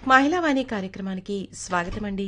మహిళావాణి కార్యక్రమానికి స్వాగతం అండి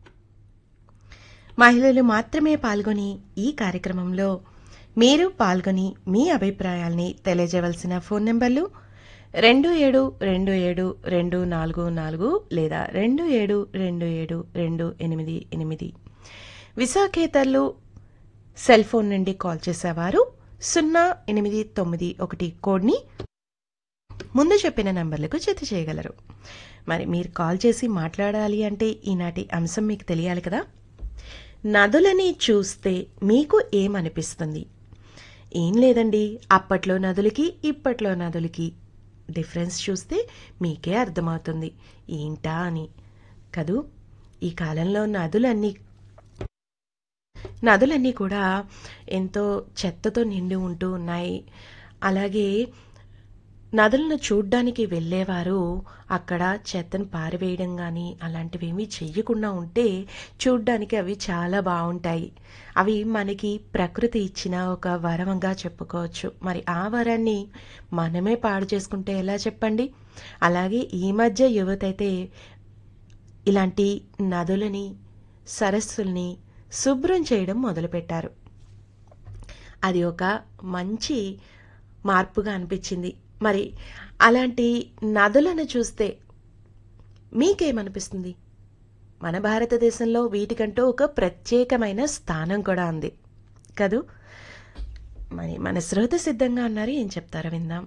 మహిళలు మాత్రమే పాల్గొని ఈ కార్యక్రమంలో మీరు పాల్గొని మీ అభిప్రాయాల్ని తెలియజేయవలసిన ఫోన్ నెంబర్లు రెండు ఏడు రెండు ఏడు రెండు నాలుగు నాలుగు లేదా రెండు ఏడు రెండు ఏడు రెండు ఎనిమిది ఎనిమిది విశాఖేతర్లు సెల్ ఫోన్ నుండి కాల్ చేసేవారు సున్నా ఎనిమిది తొమ్మిది ఒకటి కోడ్ని ముందు చెప్పిన నంబర్లకు జత చేయగలరు మరి మీరు కాల్ చేసి మాట్లాడాలి అంటే ఈనాటి అంశం మీకు తెలియాలి కదా నదులని చూస్తే మీకు ఏమనిపిస్తుంది ఏం లేదండి అప్పట్లో నదులకి ఇప్పట్లో నదులకి డిఫరెన్స్ చూస్తే మీకే అర్థమవుతుంది ఏంటా అని కదూ ఈ కాలంలో నదులన్నీ నదులన్నీ కూడా ఎంతో చెత్తతో నిండి ఉంటూ ఉన్నాయి అలాగే నదులను చూడ్డానికి వెళ్ళేవారు అక్కడ చెత్తను పారవేయడం కానీ అలాంటివేమీ చెయ్యకుండా ఉంటే చూడ్డానికి అవి చాలా బాగుంటాయి అవి మనకి ప్రకృతి ఇచ్చిన ఒక వరంగా చెప్పుకోవచ్చు మరి ఆ వరాన్ని మనమే పాడు చేసుకుంటే ఎలా చెప్పండి అలాగే ఈ మధ్య యువత అయితే ఇలాంటి నదులని సరస్సుల్ని శుభ్రం చేయడం మొదలుపెట్టారు అది ఒక మంచి మార్పుగా అనిపించింది మరి అలాంటి నదులను చూస్తే మీకేమనిపిస్తుంది మన భారతదేశంలో వీటికంటూ ఒక ప్రత్యేకమైన స్థానం కూడా ఉంది కదూ మరి మన శ్రోత సిద్ధంగా ఉన్నారు ఏం చెప్తారో విందాం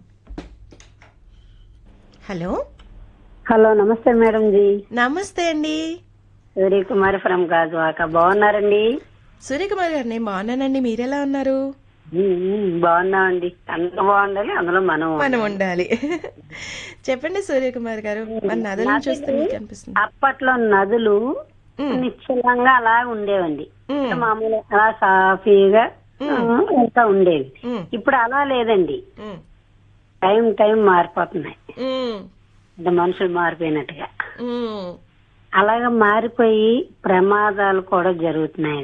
హలో హలో నమస్తే మేడం జీ నమస్తే అండి సూర్యకుమారి ఫ్రమ్ గాజువాక బాగున్నారండి సూర్యకుమార్ గారు నేను బాగున్నానండి మీరెలా ఉన్నారు ఉమ్, ఉమ్, బాగున్నామండి అందరూ బాగుండాలి అందులో మనం మనం ఉండాలి చెప్పండి సూర్యకుమార్ గారు మన నదులను చూస్తే మీకు అనిపిస్తుంది అప్పట్లో నదులు ఉమ్, నిశ్చలంగా అలా ఉండేవండి ఉమ్, మామూలు అలా సాఫీగా ఆ, అంతా ఉండేవి ఉమ్, ఇప్పుడు అలా లేదండి ఉమ్, టైం టైం మారిపోతున్నాయి ఉమ్, అంటే మనుషులు మారిపోయినట్టుగా ఉమ్. అలాగా మారిపోయి ప్రమాదాలు కూడా జరుగుతున్నాయి